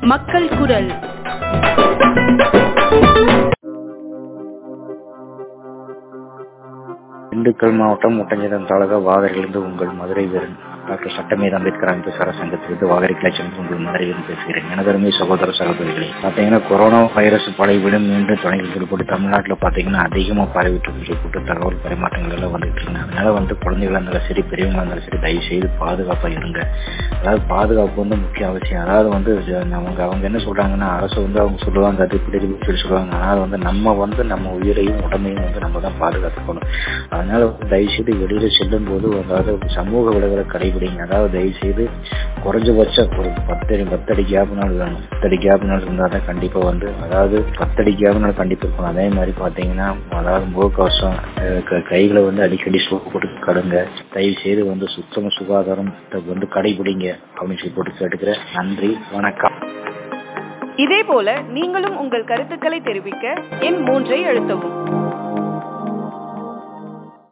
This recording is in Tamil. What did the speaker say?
மக்கள் குரல் திண்டுக்கல் மாவட்டம் ஒட்டஞ்சேரம் தாலுகா வாகரிலிருந்து உங்கள் மதுரை வீரன் டாக்டர் சட்டமேத அம்பேத்கர் அமைப்பு சங்கத்திலிருந்து வாகரி கிளைச்சலிருந்து உங்கள் மதுரையில் பேசுகிறேன் எனதருமை சகோதர சகோதரிகளே பார்த்தீங்கன்னா கொரோனா வைரஸ் படைவிடும் மீண்டும் தொடங்கி போட்டு தமிழ்நாட்டில் பார்த்தீங்கன்னா அதிகமாக பரவிட்டு சொல்லி தகவல் பரிமாற்றங்கள் எல்லாம் வந்துட்டு இருக்கு அதனால வந்து குழந்தைகளாக இருந்தாலும் சரி பெரியவங்களா இருந்தாலும் சரி தயவு செய்து பாதுகாப்பாக இருங்க அதாவது பாதுகாப்பு வந்து முக்கிய அவசியம் அதாவது வந்து அவங்க அவங்க என்ன சொல்றாங்கன்னா அரசு வந்து அவங்க சொல்லுவாங்க அது இப்படி இப்படி சொல்லி சொல்லுவாங்க ஆனால் வந்து நம்ம வந்து நம்ம உயிரையும் உடம்பையும் வந்து நம்ம தான் பாதுகாத்துக்கணும் அதனால வந்து தயவு செய்து வெளியில செல்லும் போது அதாவது சமூக விலகலை கடைபிடிங்க அதாவது தயவு செய்து குறைஞ்சபட்சம் ஒரு பத்தடி பத்தடி கேப் நாள் வேணும் பத்தடி கேப் நாள் இருந்தால் தான் கண்டிப்பா வந்து அதாவது பத்தடி கேப் நாள் கண்டிப்பா இருக்கணும் அதே மாதிரி பாத்தீங்கன்னா அதாவது முகக்கவசம் கைகளை வந்து அடிக்கடி சோப்பு போட்டு கடுங்க தயவு செய்து வந்து சுத்தம் சுகாதாரம் வந்து கடைபிடிங்க அப்படின்னு சொல்லி போட்டு கேட்டுக்கிறேன் நன்றி வணக்கம் இதே போல நீங்களும் உங்கள் கருத்துக்களை தெரிவிக்க எண் மூன்றை அழுத்தவும்